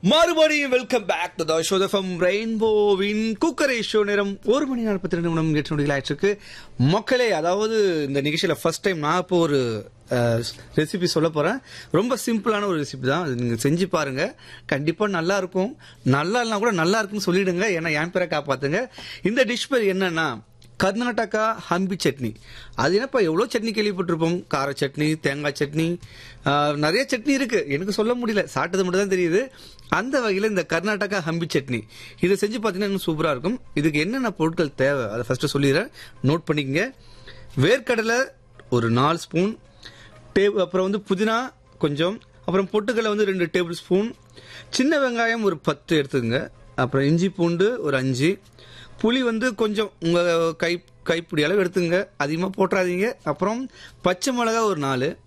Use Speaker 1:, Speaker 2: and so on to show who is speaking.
Speaker 1: மறுபடியும் welcome back to தோஷோதஃபம் ரெயின்போவின் குக்கரை ஷோ நேரம் ஒரு மணி நாற்பத்தி ரெண்டு நிமிடம் எட்டு நொடிகள் ஆயிடுச்சு மக்களே அதாவது இந்த நிகழ்ச்சியில ஃபர்ஸ்ட் டைம் நான் இப்போ ஒரு ரெசிபி சொல்ல போறேன் ரொம்ப சிம்பிளான ஒரு ரெசிபி தான் அது நீங்க செஞ்சு பாருங்க கண்டிப்பா நல்லா இருக்கும் நல்லா இல்லைனா கூட நல்லா இருக்குன்னு சொல்லிடுங்க ஏன்னா என் பேரை காப்பாத்துங்க இந்த டிஷ் பேர் என்னன்னா கர்நாடகா ஹம்பி சட்னி அது என்னப்பா எவ்வளோ சட்னி கேள்விப்பட்டிருப்போம் கார சட்னி தேங்காய் சட்னி ஆஹ், நிறைய சட்னி இருக்கு எனக்கு சொல்ல முடியல சாப்பிட்டது மட்டும் தான் தெரியுது அந்த வகையில் இந்த கர்நாடகா ஹம்பி சட்னி இதை செஞ்சு பார்த்தீங்கன்னா இன்னும் சூப்பராக இருக்கும் இதுக்கு என்னென்ன பொருட்கள் தேவை அதை ஃபர்ஸ்ட் சொல்லிடுறேன் நோட் பண்ணிக்கங்க வேர்க்கடலை ஒரு நாலு ஸ்பூன் டே அப்புறம் வந்து புதினா கொஞ்சம் அப்புறம் பொட்டுக்கடலை வந்து ரெண்டு டேபிள் ஸ்பூன் சின்ன வெங்காயம் ஒரு பத்து எடுத்துக்கங்க அப்புறம் இஞ்சி பூண்டு ஒரு அஞ்சு புளி வந்து கொஞ்சம் உங்கள் கை கைப்பிடி அளவு எடுத்துங்க அதிகமாக போட்டுறாதீங்க அப்புறம் பச்சை மிளகா ஒரு நாலு